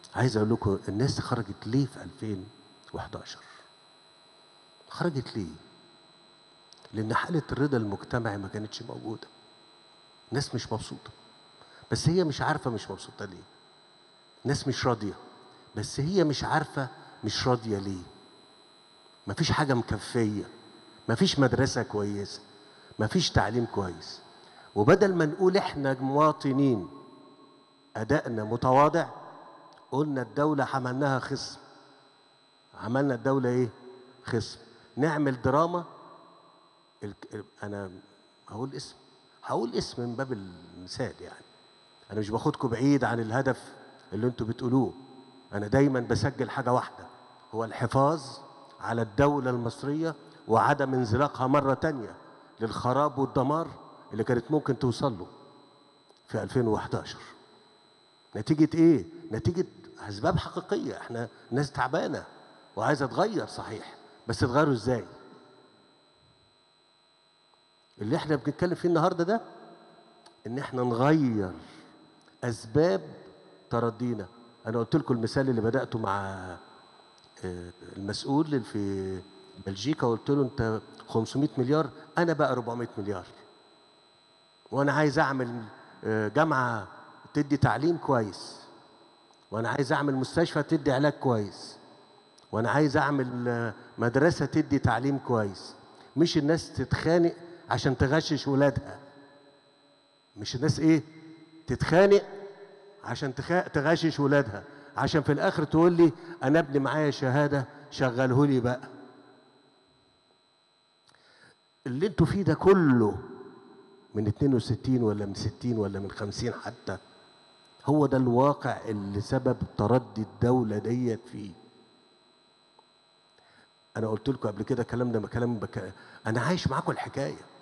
عايز اقول لكم الناس خرجت ليه في 2011 خرجت ليه لان حاله الرضا المجتمعي ما كانتش موجوده ناس مش مبسوطه بس هي مش عارفه مش مبسوطه ليه ناس مش راضيه بس هي مش عارفه مش راضيه ليه مفيش حاجه مكفيه مفيش مدرسه كويسه مفيش تعليم كويس وبدل ما نقول احنا مواطنين ادائنا متواضع قلنا الدوله عملناها خصم عملنا الدوله ايه خصم نعمل دراما الك- انا هقول اسم هقول اسم من باب المثال يعني انا مش باخدكم بعيد عن الهدف اللي انتوا بتقولوه انا دايما بسجل حاجه واحده هو الحفاظ على الدوله المصريه وعدم انزلاقها مره تانية للخراب والدمار اللي كانت ممكن توصل له في 2011 نتيجة ايه؟ نتيجة اسباب حقيقية احنا ناس تعبانة وعايزة تغير صحيح بس تغيروا ازاي؟ اللي احنا بنتكلم فيه النهارده ده ان احنا نغير اسباب تردينا انا قلت لكم المثال اللي بداته مع آه، المسؤول اللي في بلجيكا قلت له انت 500 مليار انا بقى 400 مليار وانا عايز اعمل آه، جامعه تدي تعليم كويس وانا عايز اعمل مستشفى تدي علاج كويس وانا عايز اعمل آه، مدرسه تدي تعليم كويس مش الناس تتخانق عشان تغشش ولادها مش الناس ايه تتخانق عشان تخ- تغشش ولادها عشان في الاخر تقول لي انا ابني معايا شهاده شغله لي بقى اللي انتوا فيه ده كله من 62 ولا من 60 ولا من 50 حتى هو ده الواقع اللي سبب تردي الدولة ديت فيه أنا قلت لكم قبل كده كلام ده كلام بك... أنا عايش معاكم الحكاية